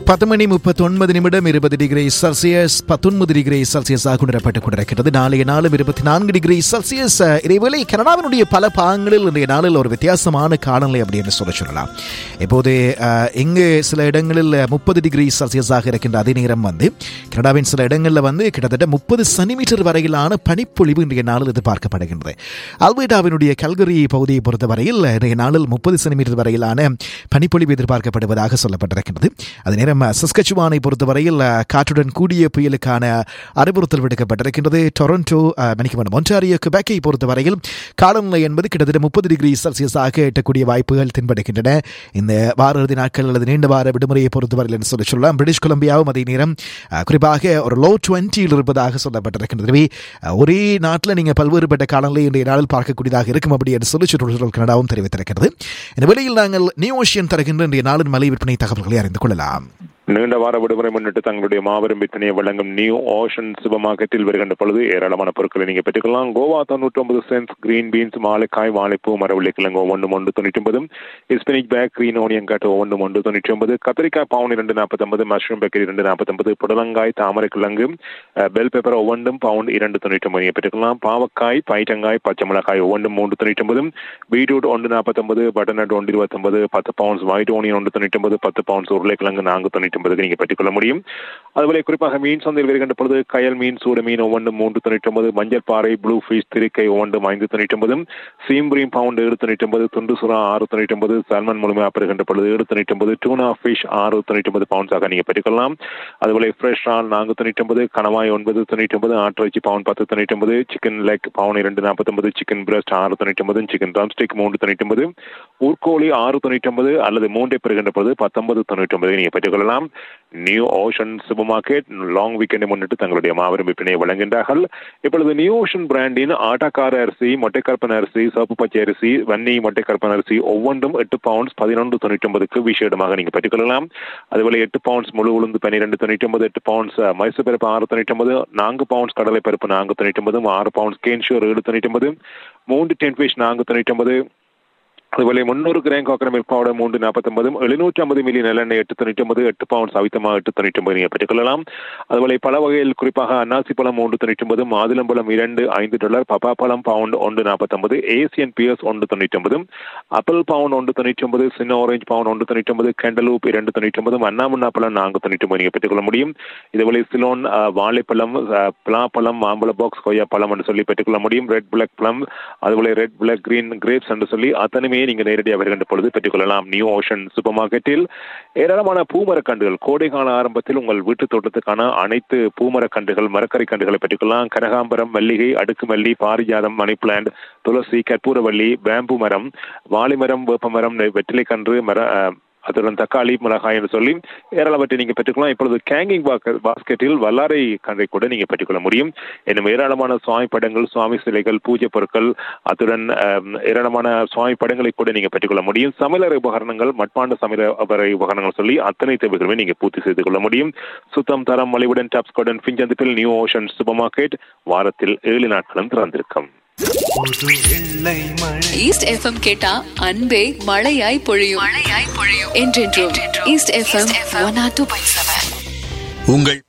பத்து மணி முப்பத்தி ஒன்பது நிமிடம் இருபது டிகிரி செல்சியஸ் பத்தொன்பது டிகிரி செல்சியஸாக உணரப்பட்டுக் கொண்டிருக்கிறது நாளைய நாளும் இருபத்தி நான்கு டிகிரி செல்சியஸ் இதேவேளை கனடாவினுடைய பல பாகங்களில் இன்றைய நாளில் ஒரு வித்தியாசமான காலநிலை அப்படின்னு சொல்ல சொல்லலாம் இப்போது அஹ், இங்கு சில இடங்களில் முப்பது டிகிரி செல்சியஸாக இருக்கின்ற அதே நேரம் வந்து கனடாவின் சில இடங்களில் வந்து கிட்டத்தட்ட முப்பது சென்டிமீட்டர் வரையிலான பனிப்பொழிவு இன்றைய நாளில் எதிர்பார்க்கப்படுகின்றது அல்பேட்டாவினுடைய கல்கரி பகுதியை பொறுத்தவரையில் இன்றைய நாளில் முப்பது சென்டிமீட்டர் வரையிலான பனிப்பொழிவு எதிர்பார்க்கப்படுவதாக சொல்லப்பட்டிருக்கின்றது அதே நேரம் சஸ்கச்சுவானை பொறுத்தவரையில் அஹ், காற்றுடன் கூடிய புயலுக்கான அறிவுறுத்தல் விடுக்கப்பட்டிருக்கின்றது டொரண்டோ அஹ், மன்னிக்க வேண்டும் ஒன்டாரியோ குபேக்கை பொறுத்தவரையில் காலநிலை என்பது கிட்டத்தட்ட முப்பது டிகிரி செல்சியஸாக எட்டக்கூடிய வாய்ப்புகள் தென்படுகின்றன இந்த வார இறுதி நாட்கள் அல்லது நீண்ட வார விடுமுறையை பொறுத்தவரையில் என்று சொல்லி சொல்லலாம் பிரிட்டிஷ் கொலம்பியாவும் அதே நேரம் அஹ், குறிப்பாக ஒரு லோ டுவெண்ட்டியில் இருப்பதாக சொல்லப்பட்டிருக்கின்றது எனவே அஹ், ஒரே நாட்டில் நீங்கள் பல்வேறுபட்ட காலநிலை இன்றைய நாளில் பார்க்கக்கூடியதாக இருக்கும் அப்படி என்று சொல்லி சுற்றுச்சூழல் கனடாவும் தெரிவித்திருக்கிறது இந்த வேளையில் நாங்கள் நியூ ஓஷியன் தருகின்ற இன்றைய நாளின் மலை விற்பனை தகவல்களை அறிந்து கொள்ளலாம் நீண்ட வார விடுமுறை முன்னிட்டு தங்களுடைய மாபெரும் விற்பனையை வழங்கும் நியூ ஓஷன் சூப்பர் மார்க்கெட்டில் வருகின்ற பொழுது ஏராளமான பொருட்களை நீங்க பெற்றுக்கலாம் கோவா தொண்ணூற்றி ஒன்பது சென்ஸ் கிரீன் பீன்ஸ் வாழைக்காய் வாழைப்பூ மரவள்ளி கிழங்கு ஒவ்வொன்றும் ஒன்று தொண்ணூற்றி ஒன்பது ஸ்பினிக் பேக் கிரீன் ஓனியன் காட்டு ஒவ்வொன்றும் ஒன்று தொண்ணூற்றி ஒன்பது கத்திரிக்காய் பவுன் இரண்டு நாற்பத்தொன்பது மஷ்ரூம் பேக்கரி இரண்டு நாற்பத்தொன்பது புடலங்காய் தாமரை கிழங்கு அஹ், பெல் பெப்பர் ஒவ்வொன்றும் பவுண்ட் இரண்டு தொண்ணூற்றி ஒன்பது நீங்க பெற்றுக்கலாம் பாவக்காய் பைட்டங்காய் பச்சை மிளகாய் ஒவ்வொன்றும் மூன்று தொண்ணூற்றி ஒன்பது பீட்ரூட் ஒன்று நாற்பத்தொன்பது பட்டர்நட் ஒன்று இருபத்தொன்பது பத்து பவுண்ட்ஸ் ஒயிட் ஓனியன் ஒன்று தொண்ணூற்றி ஒன்பது பத்து பவுண்ட்ஸ் உருளைக்கிழங்கு நான்கு தொண்ணூற்றி ஒன்பதுக்கு நீங்க பெற்றுக்கொள்ள முடியும் அதுபோல குறிப்பாக மீன் சந்தையில் வருகின்ற பொழுது கயல் மீன் சூட மீன் ஒவ்வொன்று மூன்று தொண்ணூற்றி ஒன்பது மஞ்சள் பாறை ப்ளூ ஃபிஷ் திருக்கை ஒவ்வொன்றும் ஐந்து தொண்ணூற்றி ஒன்பது சீம்புரியும் பவுண்ட் ஏழு தொண்ணூற்றி ஒன்பது துண்டு சுறா ஆறு தொண்ணூற்றி ஒன்பது சால்மன் முழுமையாக பெறுகின்ற பொழுது ஏழு தொண்ணூற்றி ஒன்பது டூனா ஃபிஷ் ஆறு தொண்ணூற்றி ஒன்பது பவுண்ட்ஸாக நீங்க பெற்றுக்கொள்ளலாம் அதுபோல ஃப்ரெஷ் ஆல் நான்கு தொண்ணூற்றி ஒன்பது கணவாய் ஒன்பது தொண்ணூற்றி ஒன்பது ஆட்டிறைச்சி பவுன் பத்து தொண்ணூற்றி ஒன்பது சிக்கன் லெக் பவுன் இரண்டு நாற்பத்தொன்பது சிக்கன் பிரஸ்ட் ஆறு தொண்ணூற்றி ஒன்பது சிக்கன் ட்ரம்ஸ்டிக் மூன்று தொண்ணூற்றி ஒன்பது ஊர்கோழி ஆறு தொண்ணூற்றி ஒன்பது அல்லது மூன்றை பெறுகின்ற பொழுது பத்தொன்பது தொண்ணூற்றி ஒன்பது நீங்க பெற்றுக்கொள்ளலாம் new ocean super market long வீக்கெண்டை முன்னிட்டு தங்களுடைய மாபெரும் விற்பனையை வழங்குகின்றார்கள் இப்பொழுது நியூ ஓஷன் பிராண்டின் ஆட்டக்கார அரிசி மொட்டைக்கற்பன் அரிசி சிவப்பு பச்சை அரிசி வன்னி மொட்டைக்கற்பன் அரிசி ஒவ்வொன்றும் எட்டு பவுண்ட்ஸ் பதினொன்று தொண்ணூற்றி ஒன்பதுக்கு விசேடமாக நீங்க பெற்றுக்கொள்ளலாம் அதுபோல எட்டு பவுண்ட்ஸ் முழு உளுந்து பன்னிரெண்டு தொண்ணூற்றி ஒன்பது எட்டு பவுண்ட்ஸ் மைசூர் பருப்பு ஆறு தொண்ணூற்றி ஒன்பது நான்கு பவுண்ட்ஸ் கடலை பருப்பு நான்கு தொண்ணூற்றி ஒன்பது ஆறு பவுண்ட்ஸ் கேன்ஷூர் ஏழு தொண்ணூற்றி ஒன்பது மூன்று டென் ஃபிஷ் நான்கு தொண்ணூற்றி ஒன்பது അതുപോലെ മുന്നൂറ് ഗ്രാം കോക്കന മിൽക്ക് പൗഡർ മൂന്ന് നാൽപ്പത്തൊമ്പതും എഴുന്നൂറ്റി അമ്പത് മില്ലി நல்லெண்ணெய் எட்டு தொண்ணூற்றி ஒன்பது எட்டு பவுண்ட் அவித்தமா எட்டு தொண்ணூற்றி ஒன்பது நீங்கள் பெற்றுக்கொள்ளலாம் அதுபோல பல வகையில் குறிப்பாக அன்னாசி பழம் மூன்று தொண்ணூற்றி ஒன்பது மாதுளம்பழம் இரண்டு ஐந்து டாலர் பப்பா பழம் பவுண்ட் ஒன்று நாற்பத்தொன்பது ஏசியன் பியர்ஸ் ஒன்று தொண்ணூற்றி ஒன்பது அப்பிள் பவுண்ட் ஒன்று தொண்ணூற்றி ஒன்பது சின்ன ஆரஞ்சு பவுண்ட் ஒன்று தொண்ணூற்றி ஒன்பது கேண்டலூப் இரண்டு தொண்ணூற்றி ஒன்பது அண்ணாமுன்னா பழம் நான்கு தொண்ணூற்றி ஒன்பது நீங்கள் பெற்றுக்கொள்ள முடியும் இதுபோல சிலோன் அஹ், வாழைப்பழம் அஹ், பலாப்பழம் மாம்பழ பாக்ஸ் கொய்யா பழம் என்று சொல்லி பெற்றுக்கொள்ள முடியும் ரெட் பிளாக் பழம் அதுபோல ரெட் பிளாக் கிரீன் கிரேப்ஸ் என்று சொல்லி அத்தனையுமே நீங்க நேரடியாக வருகின்ற பொழுது பெற்றுக்கொள்ளலாம் நியூ ஓஷன் சூப்பர் மார்க்கெட்டில் ஏராளமான பூமரக்கன்றுகள் கோடைகால ஆரம்பத்தில் உங்கள் வீட்டு தோட்டத்துக்கான அனைத்து பூமரக்கன்றுகள் மரக்கறி கன்றுகளை பெற்றுக்கொள்ளலாம் கனகாம்பரம் மல்லிகை அடுக்கு மல்லி பாரிஜாதம் மணி பிளான்ட் துளசி கற்பூரவள்ளி பேம்பு மரம் வாழைமரம் வேப்பமரம் வெற்றிலை கன்று மர அஹ், அதுடன் தக்காளி மிளகாய் என்று சொல்லி ஏராளவற்றை நீங்க பெற்றுக்கலாம் இப்பொழுது கேங்கிங் பாஸ்கெட்டில் வல்லாரை கன்றை கூட நீங்க பெற்றுக்கொள்ள முடியும் இன்னும் ஏராளமான சுவாமி படங்கள் சுவாமி சிலைகள் பூஜை பொருட்கள் அத்துடன் அஹ், ஏராளமான சுவாமி படங்களை கூட நீங்க பெற்றுக்கொள்ள முடியும் சமையலறை உபகரணங்கள் மட்பாண்ட சமையலறை உபகரணங்கள் சொல்லி அத்தனை தேவைகளுமே நீங்க பூர்த்தி செய்து கொள்ள முடியும் சுத்தம் தரம் மலிவுடன் டாப்ஸ் கார்டன் பிஞ்சந்திப்பில் நியூ ஓஷன் சூப்பர் மார்க்கெட் வாரத்தில் ஏழு நாட்களும் திறந்திருக்கும் புது வெள்ளை மழை ஈஸ்ட் எஃப்எம் கேட்டா அன்பே மழையாய் பொழியும் மழையாய் பொழியும் என்றென்றும் east FM one or two point seven உங்கள்